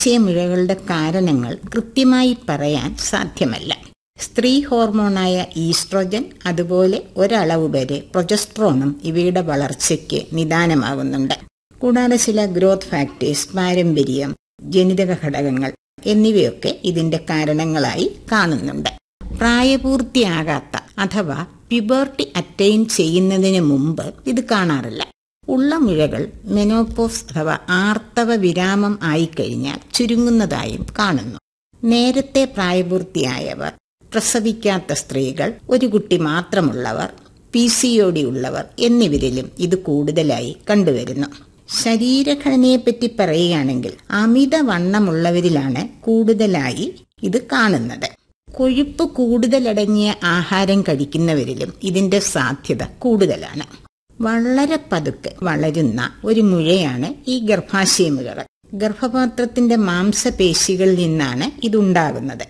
ഗർഭാശയമുഴകളുടെ കാരണങ്ങൾ കൃത്യമായി പറയാൻ സാധ്യമല്ല സ്ത്രീ ഹോർമോണായ ഈസ്ട്രോജൻ അതുപോലെ ഒരളവ് വരെ പ്രൊജസ്ട്രോണും ഇവയുടെ വളർച്ചയ്ക്ക് നിദാനമാകുന്നുണ്ട് കൂടാതെ ചില ഗ്രോത്ത് ഫാക്ടേഴ്സ് പാരമ്പര്യം ജനിതക ഘടകങ്ങൾ എന്നിവയൊക്കെ ഇതിന്റെ കാരണങ്ങളായി കാണുന്നുണ്ട് പ്രായപൂർത്തിയാകാത്ത അഥവാ പ്യുബർട്ടി അറ്റൈൻ ചെയ്യുന്നതിന് മുമ്പ് ഇത് കാണാറില്ല ഉള്ള മുഴകൾ മെനോപോസ് അഥവാ ആർത്തവ വിരാമം ആയിക്കഴിഞ്ഞാൽ ചുരുങ്ങുന്നതായും കാണുന്നു നേരത്തെ പ്രായപൂർത്തിയായവർ പ്രസവിക്കാത്ത സ്ത്രീകൾ ഒരു കുട്ടി മാത്രമുള്ളവർ പി സി ഒ ഡി ഉള്ളവർ എന്നിവരിലും ഇത് കൂടുതലായി കണ്ടുവരുന്നു ശരീരഘടനയെപ്പറ്റി പറയുകയാണെങ്കിൽ അമിതവണ്ണമുള്ളവരിലാണ് കൂടുതലായി ഇത് കാണുന്നത് കൊഴുപ്പ് കൂടുതലടങ്ങിയ ആഹാരം കഴിക്കുന്നവരിലും ഇതിന്റെ സാധ്യത കൂടുതലാണ് വളരെ പതുക്കെ വളരുന്ന ഒരു മുഴയാണ് ഈ ഗർഭാശയമുഴകൾ ഗർഭപാത്രത്തിന്റെ മാംസപേശികളിൽ നിന്നാണ് ഇതുണ്ടാകുന്നത്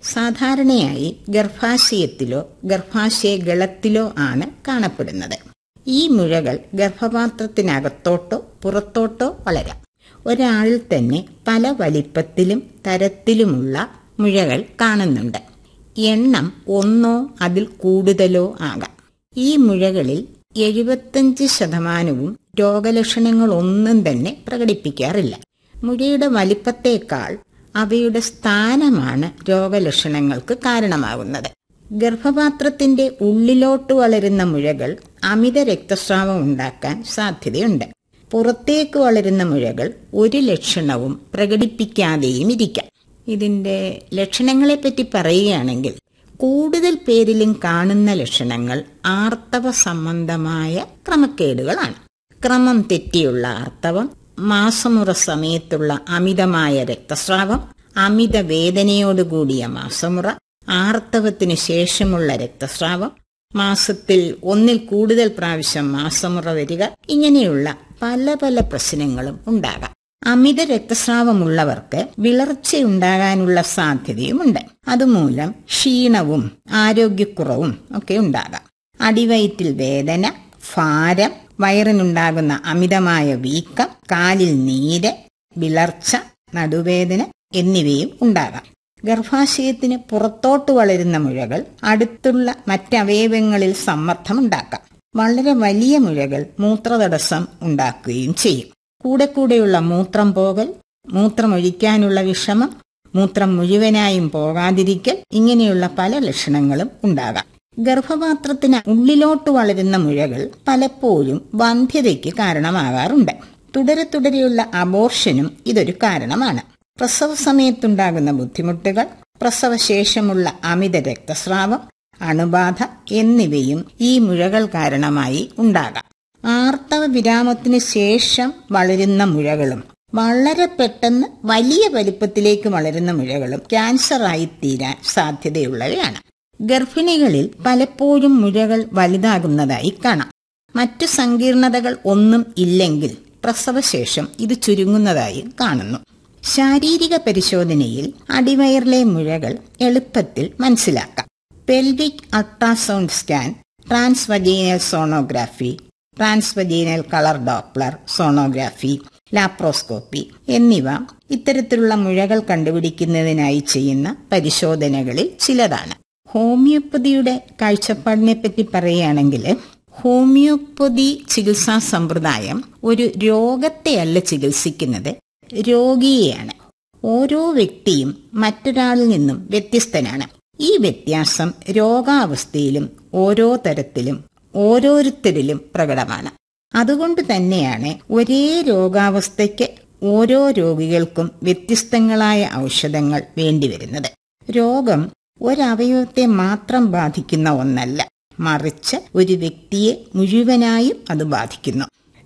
സാധാരണയായി ഗർഭാശയത്തിലോ ഗർഭാശയ ഗളത്തിലോ ആണ് കാണപ്പെടുന്നത് ഈ മുഴകൾ ഗർഭപാത്രത്തിനകത്തോട്ടോ പുറത്തോട്ടോ വളരാം ഒരാളിൽ തന്നെ പല വലിപ്പത്തിലും തരത്തിലുമുള്ള മുഴകൾ കാണുന്നുണ്ട് എണ്ണം ഒന്നോ അതിൽ കൂടുതലോ ആകാം ഈ മുഴകളിൽ എഴുപത്തഞ്ച് ശതമാനവും രോഗലക്ഷണങ്ങളൊന്നും തന്നെ പ്രകടിപ്പിക്കാറില്ല മുഴയുടെ വലിപ്പത്തേക്കാൾ അവയുടെ സ്ഥാനമാണ് രോഗലക്ഷണങ്ങൾക്ക് കാരണമാകുന്നത് ഗർഭപാത്രത്തിന്റെ ഉള്ളിലോട്ട് വളരുന്ന മുഴകൾ അമിത രക്തസ്രാവം ഉണ്ടാക്കാൻ സാധ്യതയുണ്ട് പുറത്തേക്ക് വളരുന്ന മുഴകൾ ഒരു ലക്ഷണവും പ്രകടിപ്പിക്കാതെയും ഇരിക്കാം ഇതിന്റെ ലക്ഷണങ്ങളെപ്പറ്റി പറയുകയാണെങ്കിൽ കൂടുതൽ പേരിലും കാണുന്ന ലക്ഷണങ്ങൾ ആർത്തവ സംബന്ധമായ ക്രമക്കേടുകളാണ് ക്രമം തെറ്റിയുള്ള ആർത്തവം മാസമുറ സമയത്തുള്ള അമിതമായ രക്തസ്രാവം അമിത വേദനയോടുകൂടിയ മാസമുറ ആർത്തവത്തിനു ശേഷമുള്ള രക്തസ്രാവം മാസത്തിൽ ഒന്നിൽ കൂടുതൽ പ്രാവശ്യം മാസമുറ വരിക ഇങ്ങനെയുള്ള പല പല പ്രശ്നങ്ങളും ഉണ്ടാകാം അമിത രക്തസ്രാവമുള്ളവർക്ക് വിളർച്ചയുണ്ടാകാനുള്ള സാധ്യതയുമുണ്ട് അതുമൂലം ക്ഷീണവും ആരോഗ്യക്കുറവും ഒക്കെ ഉണ്ടാകാം അടിവയറ്റിൽ വേദന ഭാരം വയറിനുണ്ടാകുന്ന അമിതമായ വീക്കം കാലിൽ നീര് വിളർച്ച നടുവേദന എന്നിവയും ഉണ്ടാകാം ഗർഭാശയത്തിന് പുറത്തോട്ട് വളരുന്ന മുഴകൾ അടുത്തുള്ള മറ്റവയവങ്ങളിൽ സമ്മർദ്ദമുണ്ടാക്കാം വളരെ വലിയ മുഴകൾ മൂത്രതടസ്സം ഉണ്ടാക്കുകയും ചെയ്യും കൂടെ കൂടെയുള്ള മൂത്രം പോകൽ മൂത്രമൊഴിക്കാനുള്ള വിഷമം മൂത്രം മുഴുവനായും പോകാതിരിക്കൽ ഇങ്ങനെയുള്ള പല ലക്ഷണങ്ങളും ഉണ്ടാകാം ഗർഭപാത്രത്തിന് ഉള്ളിലോട്ട് വളരുന്ന മുഴകൾ പലപ്പോഴും വന്ധ്യതയ്ക്ക് കാരണമാകാറുണ്ട് തുടരെ തുടരെയുള്ള അബോർഷനും ഇതൊരു കാരണമാണ് പ്രസവ സമയത്തുണ്ടാകുന്ന ബുദ്ധിമുട്ടുകൾ പ്രസവശേഷമുള്ള അമിത രക്തസ്രാവം അണുബാധ എന്നിവയും ഈ മുഴകൾ കാരണമായി ഉണ്ടാകാം ആർത്തവ വിരാമത്തിന് ശേഷം വളരുന്ന മുഴകളും വളരെ പെട്ടെന്ന് വലിയ വലിപ്പത്തിലേക്ക് വളരുന്ന മുഴകളും ക്യാൻസറായി തീരാൻ സാധ്യതയുള്ളവയാണ് ഗർഭിണികളിൽ പലപ്പോഴും മുഴകൾ വലുതാകുന്നതായി കാണാം മറ്റു സങ്കീർണതകൾ ഒന്നും ഇല്ലെങ്കിൽ പ്രസവശേഷം ഇത് ചുരുങ്ങുന്നതായും കാണുന്നു ശാരീരിക പരിശോധനയിൽ അടിവയറിലെ മുഴകൾ എളുപ്പത്തിൽ മനസ്സിലാക്കാം pelvic ultrasound scan transvaginal sonography transvaginal colour Doppler sonography laparoscopy എന്നിവ ഇത്തരത്തിലുള്ള മുഴകൾ കണ്ടുപിടിക്കുന്നതിനായി ചെയ്യുന്ന പരിശോധനകളിൽ ചിലതാണ് ഹോമിയോപ്പതിയുടെ കാഴ്ചപ്പാടിനെ പറ്റി പറയുകയാണെങ്കിൽ ഹോമിയോപ്പതി ചികിത്സാ സമ്പ്രദായം ഒരു രോഗത്തെയല്ല ചികിത്സിക്കുന്നത് രോഗിയെയാണ് ഓരോ വ്യക്തിയും മറ്റൊരാളിൽ നിന്നും വ്യത്യസ്തനാണ് ഈ വ്യത്യാസം രോഗാവസ്ഥയിലും ഓരോ തരത്തിലും ഓരോരുത്തരിലും പ്രകടമാണ് അതുകൊണ്ട് തന്നെയാണ് ഒരേ രോഗാവസ്ഥയ്ക്ക് ഓരോ രോഗികൾക്കും വ്യത്യസ്തങ്ങളായ ഔഷധങ്ങൾ വേണ്ടിവരുന്നത് രോഗം ഒരവയവത്തെ മാത്രം ബാധിക്കുന്ന ഒന്നല്ല മറിച്ച് ഒരു വ്യക്തിയെ മുഴുവനായും അത് ബാധിക്കുന്നു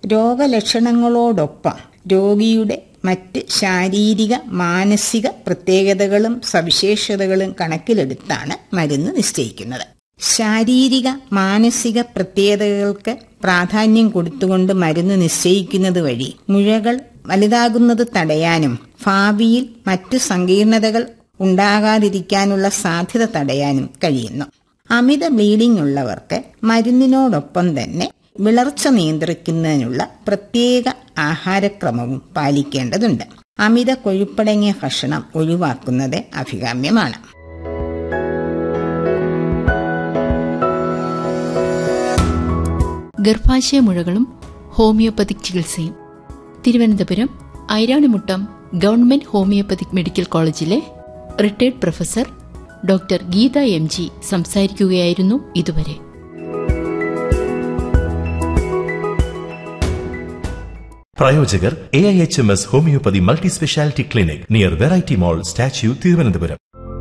രോഗലക്ഷണങ്ങളോടൊപ്പം രോഗിയുടെ മറ്റ് ശാരീരിക മാനസിക പ്രത്യേകതകളും സവിശേഷതകളും കണക്കിലെടുത്താണ് മരുന്ന് നിശ്ചയിക്കുന്നത് ശാരീരിക മാനസിക പ്രത്യേകതകൾക്ക് പ്രാധാന്യം കൊടുത്തുകൊണ്ട് മരുന്ന് നിശ്ചയിക്കുന്നത് വഴി മുഴകൾ വലുതാകുന്നത് തടയാനും ഭാവിയിൽ മറ്റു സങ്കീർണതകൾ ഉണ്ടാകാതിരിക്കാനുള്ള സാധ്യത തടയാനും കഴിയുന്നു അമിത ബ്ലീഡിംഗ് ഉള്ളവർക്ക് മരുന്നിനോടൊപ്പം തന്നെ വിളർച്ച നിയന്ത്രിക്കുന്നതിനുള്ള പ്രത്യേക ആഹാരക്രമവും പാലിക്കേണ്ടതുണ്ട് അമിത കൊഴുപ്പടങ്ങിയ ഭക്ഷണം ഒഴിവാക്കുന്നത് അഭികാമ്യമാണ് ഗർഭാശയ മുഴകളും ഹോമിയോപ്പതിക് ചികിത്സയും Thiruvananthapuram Iranimuttam government homeopathic medical കോളേജിലെ retired professor doctor Geetha M G സംസാരിക്കുകയായിരുന്നു ഇതുവരെ പ്രായോജകർ A I H M S homeopathy multi speciality clinic near variety mall statue Thiruvananthapuram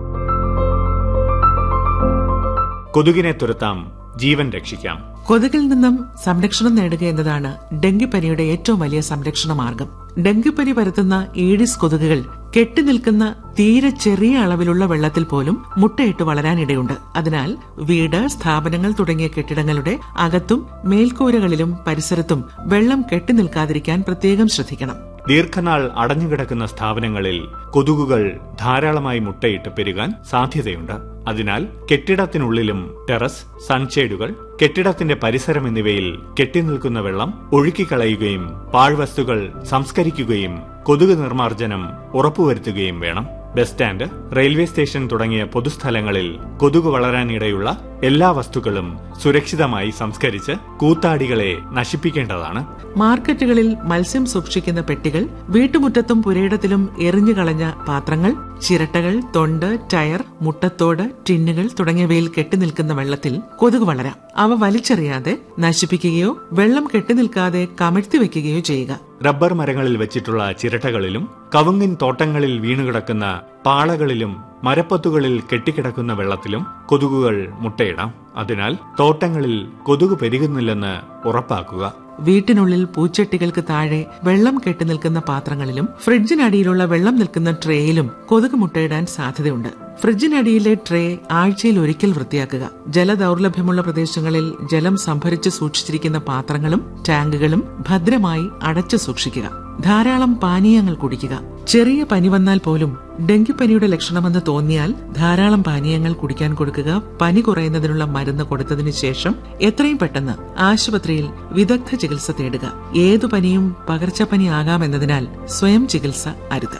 കൊതുകിനെ തുരത്താം ജീവൻ രക്ഷിക്കാം കൊതുകിൽ നിന്നും സംരക്ഷണം നേടുക എന്നതാണ് ഡെങ്കിപ്പനിയുടെ ഏറ്റവും വലിയ സംരക്ഷണ മാർഗം ഡെങ്കിപ്പനി പരത്തുന്ന ഈഡിസ് കൊതുകുകൾ കെട്ടിനിൽക്കുന്ന തീരെ ചെറിയ അളവിലുള്ള വെള്ളത്തിൽ പോലും മുട്ടയിട്ട് വളരാനിടയുണ്ട് അതിനാൽ വീട് സ്ഥാപനങ്ങൾ തുടങ്ങിയ കെട്ടിടങ്ങളുടെ അകത്തും മേൽക്കൂരകളിലും പരിസരത്തും വെള്ളം കെട്ടിനിൽക്കാതിരിക്കാൻ പ്രത്യേകം ശ്രദ്ധിക്കണം ദീർഘനാൾ അടഞ്ഞുകിടക്കുന്ന സ്ഥാപനങ്ങളിൽ കൊതുകുകൾ ധാരാളമായി മുട്ടയിട്ട് പെരുകാൻ സാധ്യതയുണ്ട് അതിനാൽ കെട്ടിടത്തിനുള്ളിലും ടെറസ് സൺഷെയ്ഡുകൾ കെട്ടിടത്തിന്റെ പരിസരം എന്നിവയിൽ കെട്ടിനിൽക്കുന്ന വെള്ളം ഒഴുക്കിക്കളയുകയും പാഴ്വസ്തുക്കൾ സംസ്കരിക്കുകയും കൊതുക് നിർമ്മാർജ്ജനം ഉറപ്പുവരുത്തുകയും വേണം ബസ് സ്റ്റാൻഡ് റെയിൽവേ സ്റ്റേഷൻ തുടങ്ങിയ പൊതുസ്ഥലങ്ങളിൽ കൊതുക് വളരാനിടയുള്ള എല്ലാ വസ്തുക്കളും സുരക്ഷിതമായി സംസ്കരിച്ച് കൂത്താടികളെ നശിപ്പിക്കേണ്ടതാണ് മാർക്കറ്റുകളിൽ മത്സ്യം സൂക്ഷിക്കുന്ന പെട്ടികൾ വീട്ടുമുറ്റത്തും പുരയിടത്തിലും എറിഞ്ഞുകളഞ്ഞ പാത്രങ്ങൾ ചിരട്ടകൾ തൊണ്ട് ടയർ മുട്ടത്തോട് ടിന്നുകൾ തുടങ്ങിയവയിൽ കെട്ടിനിൽക്കുന്ന വെള്ളത്തിൽ കൊതുക് വളരാം അവ വലിച്ചെറിയാതെ നശിപ്പിക്കുകയോ വെള്ളം കെട്ടിനിൽക്കാതെ കമഴ്ത്തി വെക്കുകയോ ചെയ്യുക റബ്ബർ മരങ്ങളിൽ വെച്ചിട്ടുള്ള ചിരട്ടകളിലും കവുങ്ങിൻ തോട്ടങ്ങളിൽ വീണുകിടക്കുന്ന പാളകളിലും മരപ്പത്തുകളിൽ കെട്ടിക്കിടക്കുന്ന വെള്ളത്തിലും കൊതുകുകൾ മുട്ടയിടാം അതിനാൽ തോട്ടങ്ങളിൽ കൊതുക് പെരുകുന്നില്ലെന്ന് ഉറപ്പാക്കുക വീട്ടിനുള്ളിൽ പൂച്ചട്ടികൾക്ക് താഴെ വെള്ളം കെട്ടിനിൽക്കുന്ന പാത്രങ്ങളിലും ഫ്രിഡ്ജിനടിയിലുള്ള വെള്ളം നിൽക്കുന്ന ട്രേയിലും കൊതുക് മുട്ടയിടാൻ സാധ്യതയുണ്ട് ഫ്രിഡ്ജിനടിയിലെ ട്രേ ആഴ്ചയിൽ ഒരിക്കൽ വൃത്തിയാക്കുക ജലദൗർലഭ്യമുള്ള പ്രദേശങ്ങളിൽ ജലം സംഭരിച്ച് സൂക്ഷിച്ചിരിക്കുന്ന പാത്രങ്ങളും ടാങ്കുകളും ഭദ്രമായി അടച്ചു സൂക്ഷിക്കുക ധാരാളം പാനീയങ്ങൾ കുടിക്കുക ചെറിയ പനി വന്നാൽ പോലും ഡെങ്കിപ്പനിയുടെ ലക്ഷണമെന്ന് തോന്നിയാൽ ധാരാളം പാനീയങ്ങൾ കുടിക്കാൻ കൊടുക്കുക പനി കുറയുന്നതിനുള്ള മരുന്ന് കൊടുത്തതിന് ശേഷം എത്രയും പെട്ടെന്ന് ആശുപത്രിയിൽ വിദഗ്ധ ചികിത്സ തേടുക ഏതു പനിയും പകർച്ചപ്പനി ആകാമെന്നതിനാൽ സ്വയം ചികിത്സ അരുത്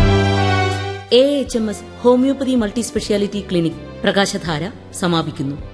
A H M S homeopathy multi speciality clinic Prakashadhara സമാപിക്കുന്നു